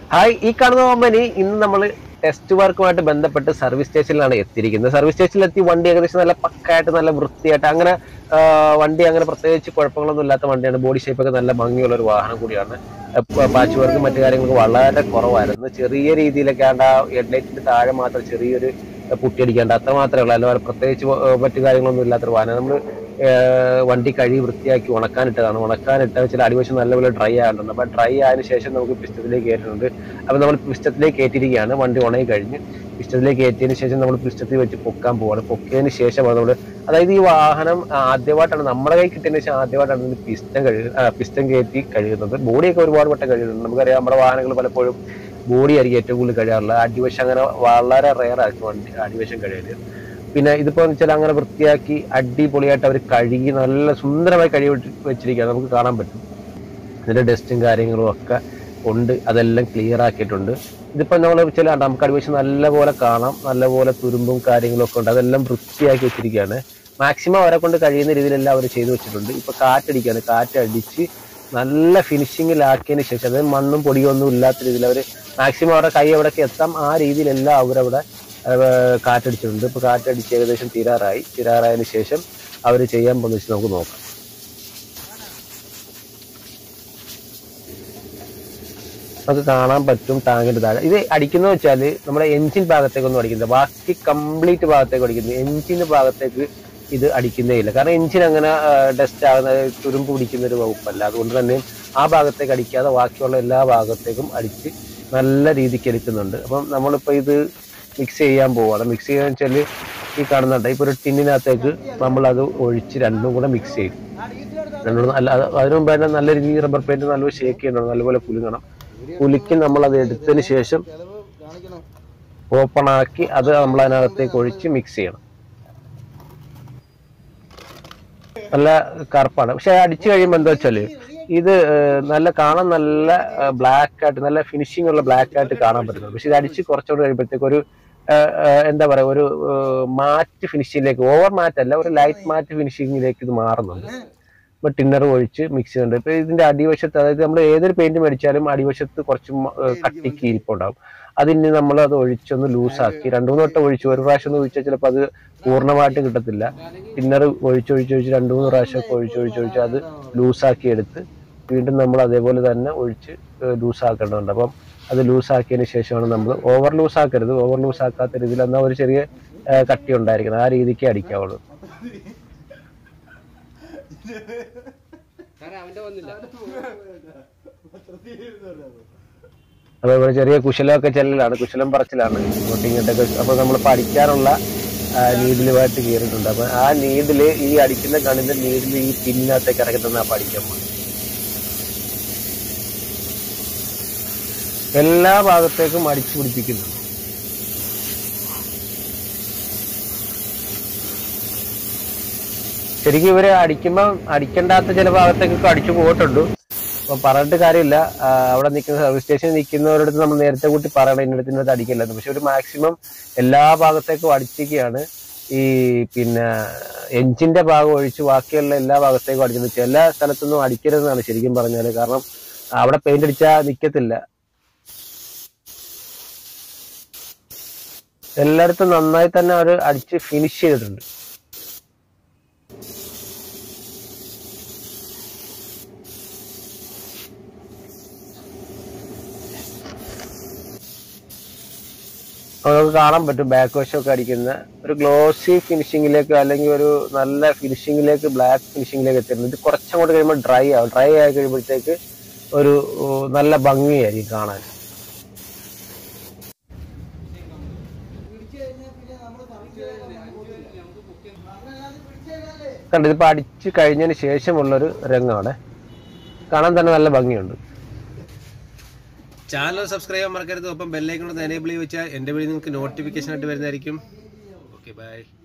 hi ഈ കാണുന്ന company ഇന്ന് നമ്മൾ ടെസ്റ്റ് വർക്കുമായിട്ട് ബന്ധപ്പെട്ട് സർവീസ് സ്റ്റേഷനിലാണ് എത്തിയിരിക്കുന്നത് സർവീസ് സ്റ്റേഷനിൽ എത്തി വണ്ടി ഏകദേശം നല്ല പക്കായിട്ട് നല്ല വൃത്തിയായിട്ട് അങ്ങനെ ആ, വണ്ടി അങ്ങനെ പ്രത്യേകിച്ച് കുഴപ്പങ്ങളൊന്നും ഇല്ലാത്ത വണ്ടിയാണ് ബോഡി ഷേപ്പൊക്കെ നല്ല ഭംഗിയുള്ള ഒരു വാഹനം കൂടിയാണ് പാച്ച് വർക്കും മറ്റു കാര്യങ്ങൾക്ക് വളരെ കുറവായിരുന്നു ചെറിയ രീതിയിലൊക്കെ ആണ്ട് ആ ഹെഡ്ലൈറ്റിന്റെ താഴെ മാത്രം ചെറിയൊരു പുട്ടിയടിക്കാണ്ട് അത്ര മാത്രമേ ഉള്ളൂ അല്ലാതെ പ്രത്യേകിച്ച് ആ, മറ്റു കാര്യങ്ങളൊന്നും ഇല്ലാത്തൊരു വാഹനം നമ്മൾ വണ്ടി കഴുകി വൃത്തിയാക്കി ഉണക്കാനിട്ടതാണ് ഉണക്കാനിട്ട ചില അടിവശം നല്ലപോലെ ഡ്രൈ ആയിട്ടുണ്ട് അപ്പൊ ഡ്രൈ ആയതിനു ശേഷം നമുക്ക് പിസ്റ്റത്തിലേക്ക് കയറ്റുന്നുണ്ട് അപ്പൊ നമ്മൾ പിസ്റ്റത്തിലേക്ക് കയറ്റിയിരിക്കുകയാണ് വണ്ടി ഉണങ്ങി കഴിഞ്ഞ് പിസ്റ്റത്തിലേക്ക് കയറ്റിയതിന് ശേഷം നമ്മൾ പിസ്റ്റത്തിൽ വെച്ച് പൊക്കാൻ പോവാണ് പൊക്കിയതിന് ശേഷമാണ് നമ്മൾ അതായത് ഈ വാഹനം ആദ്യമായിട്ടാണ് നമ്മുടെ കൈ കിട്ടിയതിന് ശേഷം ആദ്യമായിട്ടാണ് ഇതിന് പിസ്റ്റം കഴുകുന്നത് പിസ്റ്റം കയറ്റി കഴുകുന്നത് ബോഡിയൊക്കെ ഒരുപാട് വട്ടം കഴുകുന്നുണ്ട് നമുക്കറിയാം നമ്മുടെ വാഹനങ്ങൾ പലപ്പോഴും ബോഡി ആയിരിക്കും ഏറ്റവും കൂടുതൽ കഴുകാറുള്ളത് അടിവശം അങ്ങനെ വളരെ റെയർ ആയിരിക്കും വണ്ടി അടിവശം കഴുകല് പിന്നെ ഇതിപ്പോ വെച്ചാൽ അങ്ങനെ വൃത്തിയാക്കി അടിപൊളിയായിട്ട് അവർ കഴുകി നല്ല സുന്ദരമായി കഴുകി വെച്ച് വെച്ചിരിക്കുകയാണ് നമുക്ക് കാണാൻ പറ്റും ഇതിന്റെ ഡസ്റ്റും കാര്യങ്ങളും ഒക്കെ ഉണ്ട് അതെല്ലാം ക്ലിയർ ആക്കിയിട്ടുണ്ട് ഇതിപ്പോ നമ്മൾ ചില നമുക്ക് അടിവശം നല്ലപോലെ കാണാം നല്ലപോലെ തുരുമ്പും കാര്യങ്ങളും ഒക്കെ ഉണ്ട് അതെല്ലാം വൃത്തിയാക്കി വെച്ചിരിക്കുകയാണ് മാക്സിമം അവരെ കൊണ്ട് കഴിയുന്ന രീതിയിലെല്ലാം അവർ ചെയ്തു വെച്ചിട്ടുണ്ട് ഇപ്പൊ കാറ്റടിക്കുകയാണ് കാറ്റടിച്ച് നല്ല ഫിനിഷിങ്ങിലാക്കിയതിന് ശേഷം അതായത് മണ്ണും പൊടിയൊന്നും ഇല്ലാത്ത രീതിയിൽ അവർ മാക്സിമം അവരുടെ കൈ എവിടേക്ക് എത്താം ആ രീതിയിലെല്ലാം അവരവിടെ ഏർ കാറ്റടിച്ചിട്ടുണ്ട് ഇപ്പൊ കാറ്റടിച്ച് ഏകദേശം തീരാറായി തീരാറായതിനു ശേഷം അവർ ചെയ്യാൻ പോകുന്ന വെച്ച് നമുക്ക് നോക്കാം നമുക്ക് കാണാൻ പറ്റും ടാങ്കിന്റെ താഴെ ഇത് അടിക്കുന്ന വെച്ചാൽ നമ്മുടെ എഞ്ചിൻ ഭാഗത്തേക്കൊന്നും അടിക്കുന്നത് ബാക്കി കംപ്ലീറ്റ് ഭാഗത്തേക്ക് അടിക്കുന്നത് എഞ്ചിന്റെ ഭാഗത്തേക്ക് ഇത് അടിക്കുന്നേ ഇല്ല കാരണം എഞ്ചിൻ അങ്ങനെ ഡസ്റ്റ് ആകുന്ന തുരുമ്പ് പിടിക്കുന്ന ഒരു വകുപ്പല്ല അതുകൊണ്ട് തന്നെ ആ ഭാഗത്തേക്ക് അടിക്കാതെ ബാക്കിയുള്ള എല്ലാ ഭാഗത്തേക്കും അടിച്ച് നല്ല രീതിക്ക് എടുക്കുന്നുണ്ട് അപ്പം നമ്മളിപ്പോൾ ഇത് മിക്സ് ചെയ്യാൻ പോവാണ് മിക്സ് ചെയ്യാന്ന് വെച്ചാൽ ഈ കാണുന്നുണ്ട് ഇപ്പോൾ ഒരു ടിന്നിനകത്തേക്ക് നമ്മൾ അത് ഒഴിച്ച് രണ്ടും കൂടെ മിക്സ് ചെയ്യും രണ്ടും കൂടെ നല്ല അത് അതിനു മുമ്പ് തന്നെ നല്ല രീതിയിൽ റബ്ബർ പെയിന്റ് നല്ലപോലെ ഷേക്ക് ചെയ്യണം നല്ലപോലെ കുലുങ്ങണം കുലുക്കി നമ്മൾ അത് എടുത്തതിന് ശേഷം ഓപ്പൺ ആക്കി അത് നമ്മൾ അതിനകത്തേക്ക് ഒഴിച്ച് മിക്സ് ചെയ്യണം നല്ല കറുപ്പാണ് പക്ഷെ അടിച്ചു കഴിയുമ്പോൾ എന്താ വെച്ചാല് ഇത് ഏഹ്, നല്ല കാണാൻ നല്ല ബ്ലാക്ക് ആയിട്ട് നല്ല ഫിനിഷിംഗ് ഉള്ള ബ്ലാക്ക് ആയിട്ട് കാണാൻ പറ്റുന്നത് പക്ഷെ ഇത് അടിച്ച് കുറച്ചുകൂടെ കഴിയുമ്പോഴത്തേക്ക് ഒരു ഏഹ്, ഏഹ്, എന്താ പറയാ ഒരു ഏഹ്, മാറ്റ് ഫിനിഷിങ്ങിലേക്ക് ഓവർ മാറ്റ് അല്ല ഒരു ലൈറ്റ് മാറ്റ് ഫിനിഷിങ്ങിലേക്ക് ഇത് മാറുന്നുണ്ട് ഇപ്പൊ ടിന്നർ ഒഴിച്ച് മിക്സ് ചെയ്യുന്നുണ്ട് ഇപ്പൊ ഇതിന്റെ അടിവശത്ത് അതായത് നമ്മൾ ഏതൊരു പെയിന്റ് മേടിച്ചാലും അടിവശത്ത് കുറച്ച് മ- ഏഹ് കട്ടിക്ക് ഇരിപ്പുണ്ടാവും അതിന് നമ്മൾ അത് ഒഴിച്ചൊന്ന് ലൂസാക്കി രണ്ടു മൂന്ന് വട്ടം ഒഴിച്ചു ഒരു പ്രാവശ്യം ഒന്ന് ഒഴിച്ചാൽ ചിലപ്പോൾ അത് പൂർണ്ണമായിട്ടും കിട്ടത്തില്ല ടിന്നർ ഒഴിച്ചൊഴിച്ച് ഒഴിച്ച് രണ്ടു മൂന്ന് പ്രാവശ്യം ഒക്കെ ഒഴിച്ചൊഴിച്ച് ഒഴിച്ച് അത് ലൂസാക്കി എടുത്ത് വീണ്ടും നമ്മൾ അതേപോലെ തന്നെ ഒഴിച്ച് ലൂസാക്കേണ്ടതുണ്ട് അപ്പം അത് ലൂസാക്കിയതിന് ശേഷമാണ് നമ്മൾ ഓവർ ലൂസ് ആക്കരുത് ഓവർ ലൂസ് ആക്കാത്ത രീതിയിൽ എന്നാൽ ഒരു ചെറിയ ഏഹ് കട്ടി ഉണ്ടായിരിക്കണം ആ രീതിക്ക് അടിക്കാവുള്ളൂ അപ്പൊ ഇവിടെ ചെറിയ കുശലമൊക്കെ ചെല്ലലാണ് കുശലം പറച്ചിലാണ് ഇങ്ങോട്ടും ഇങ്ങോട്ടൊക്കെ അപ്പൊ നമ്മൾ പഠിക്കാനുള്ള നീഡിലുമായിട്ട് കയറിയിട്ടുണ്ട് അപ്പൊ ആ നീഡില് ഈ അടിക്കുന്ന കണിന്റെ നീഡിൽ ഈ പിന്നിനകത്തേക്ക് ഇറക്കി തന്നെ പഠിക്കാൻ പോകുന്നത് എല്ലാ ഭാഗത്തേക്കും അടിച്ചു പിടിപ്പിക്കുന്നു ശരിക്കും ഇവര് അടിക്കുമ്പോൾ അടിക്കണ്ടാത്ത ചില ഭാഗത്തേക്കൊക്കെ അടിച്ചു പോയിട്ടുണ്ട് അപ്പൊ പറഞ്ഞിട്ട് കാര്യമില്ല ആ, അവിടെ നിൽക്കുന്ന സർവീസ് സ്റ്റേഷനിൽ നിൽക്കുന്നവരുടെ നമ്മൾ നേരത്തെ കൂട്ടി പറയണം ഇന്നടത്ത് ഇന്നത്തെ അടിക്കില്ലെന്ന് പക്ഷെ ഒരു മാക്സിമം എല്ലാ ഭാഗത്തേക്കും അടിച്ചിരിക്കുകയാണ് ഈ പിന്നെ എഞ്ചിന്റെ ഭാഗം ഒഴിച്ച് ബാക്കിയുള്ള എല്ലാ ഭാഗത്തേക്കും അടിക്കുന്നത് ചില സ്ഥലത്തൊന്നും അടിക്കരുതെന്നാണ് ശരിക്കും പറഞ്ഞാല് കാരണം അവിടെ പെയിന്റ് അടിച്ചാൽ നിക്കത്തില്ല എല്ലായിടത്തും നന്നായി തന്നെ അവർ അടിച്ച് ഫിനിഷ് ചെയ്തിട്ടുണ്ട് അപ്പൊ നമുക്ക് കാണാൻ പറ്റും ബാക്ക് വശമൊക്കെ അടിക്കുന്ന ഒരു ഗ്ലോസി ഫിനിഷിങ്ങിലേക്ക് അല്ലെങ്കിൽ ഒരു നല്ല ഫിനിഷിങ്ങിലേക്ക് ബ്ലാക്ക് ഫിനിഷിങ്ങിലേക്ക് എത്തിയിട്ടുണ്ട് ഇത് കുറച്ചങ്ങോട്ട് കഴിയുമ്പോൾ ഡ്രൈ ആവും ഡ്രൈ ആയി കഴിയുമ്പോഴത്തേക്ക് ഒരു ഉം, നല്ല ഭംഗിയായിരിക്കും കാണാൻ കണ്ടു ഇതിപ്പോ അടിച്ച് കഴിഞ്ഞതിന് ശേഷമുള്ളൊരു രംഗമാണ് കാണാൻ തന്നെ നല്ല ഭംഗിയുണ്ട് ചാനൽ സബ്സ്ക്രൈബ് ചെയ്യാൻ മറക്കരുത് ഒപ്പം ബെല്ലൈക്കൺ എനേബിൾ ചെയ്ത് വെച്ചാൽ എൻ്റെ വഴി നിങ്ങൾക്ക് നോട്ടിഫിക്കേഷൻ ആയിട്ട് വരുന്നതായിരിക്കും ഓക്കെ ബൈ